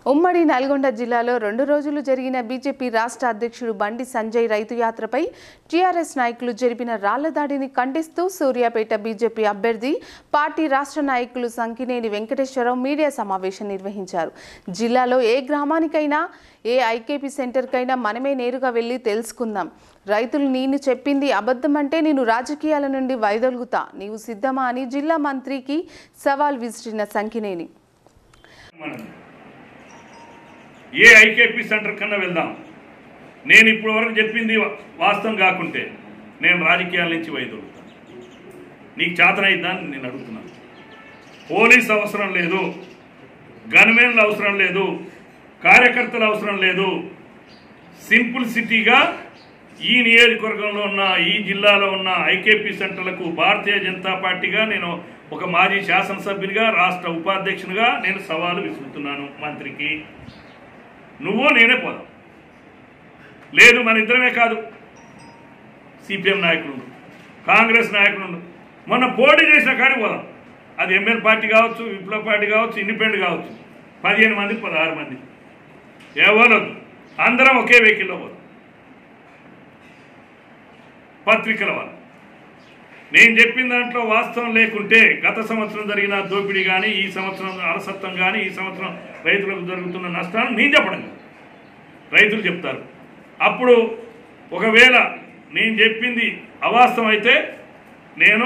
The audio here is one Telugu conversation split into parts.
ఉమ్మడి నల్గొండ జిల్లాలో రెండు రోజులు జరిగిన బీజేపీ రాష్ట్ర అధ్యక్షుడు బండి సంజయ్ రైతు యాత్రపై టీఆర్ఎస్ నాయకులు జరిపిన రాళ్ల దాడిని ఖండిస్తూ సూర్యాపేట బీజేపీ అభ్యర్థి పార్టీ రాష్ట్ర నాయకులు సంకినేని వెంకటేశ్వరరావు మీడియా సమావేశం నిర్వహించారు జిల్లాలో ఏ గ్రామానికైనా ఏ ఐకేపీ సెంటర్కైనా మనమే నేరుగా వెళ్ళి తెలుసుకుందాం రైతులు నేను చెప్పింది అబద్ధమంటే నేను రాజకీయాల నుండి వైదొలుగుతా నీవు సిద్ధమా అని జిల్లా మంత్రికి సవాల్ విసిరిన సంకినేని మనం ఏ ఐకేపీ సెంటర్ కన్నా వెళ్దాం నేను ఇప్పుడు వరకు చెప్పింది వా- వాస్తవం కాకుంటే నేను రాజకీయాల నుంచి వైదొలుగుతాను నీకు చేతనైద్దా అని నేను అడుగుతున్నాను పోలీస్ అవసరం లేదు గన్మెన్లు అవసరం లేదు కార్యకర్తలు అవసరం లేదు సింపుల్ సిటీగా ఈ నియోజకవర్గంలో ఉన్న ఈ జిల్లాలో ఉన్న ఐకేపీ సెంటర్లకు భారతీయ జనతా పార్టీగా నేను ఒక మాజీ శాసనసభ్యునిగా రాష్ట్ర ఉపాధ్యక్షునిగా నేను సవాలు విసురుతున్నాను మంత్రికి నువ్వు నేనే పోదాం లేదు మన ఇద్దరమే కాదు సిపిఎం నాయకులు ఉండు, కాంగ్రెస్ నాయకులు ఉండు. మొన్న పోటీ చేసిన కాడికి పోదాం అది ఎంఎల్ పార్టీ కావచ్చు విప్లవ పార్టీ కావచ్చు ఇండిపెండెంట్ కావచ్చు పదిహేను మంది పదహారు మంది ఎవరొద్దు అందరం ఒకే వెహికల్లో పోదాం పత్రికల వాళ్ళు నేను చెప్పిన దాంట్లో వాస్తవం లేకుంటే గత సంవత్సరం జరిగిన దోపిడీ కానీ ఈ సంవత్సరం అలసత్వం కానీ ఈ సంవత్సరం రైతులకు జరుగుతున్న నష్టాలు నేను చెప్పడం కాదు రైతులు చెప్తారు అప్పుడు ఒకవేళ నేను చెప్పింది అవాస్తవం అయితే నేను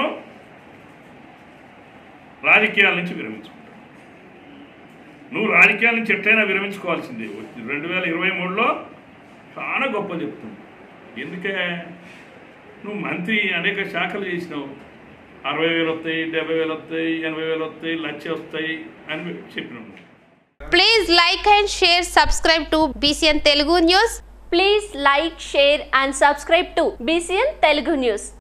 రాజకీయాల నుంచి విరమించుకుంటాను నువ్వు రాజకీయాల నుంచి ఎట్లయినా విరమించుకోవాల్సిందే రెండు వేల ఇరవై మూడులో చాలా గొప్ప చెప్తుంది ఎందుకే నువ్వు మంత్రి అనేక శాఖలు చేసినావు అరవై వేలు వస్తాయి డెబ్బై వేలు వస్తాయి ఎనభై వేలు వస్తాయి లక్ష వస్తాయి అని చెప్పినావు Please like and share, subscribe to BCN Telugu News. Please like, share and subscribe to BCN Telugu News.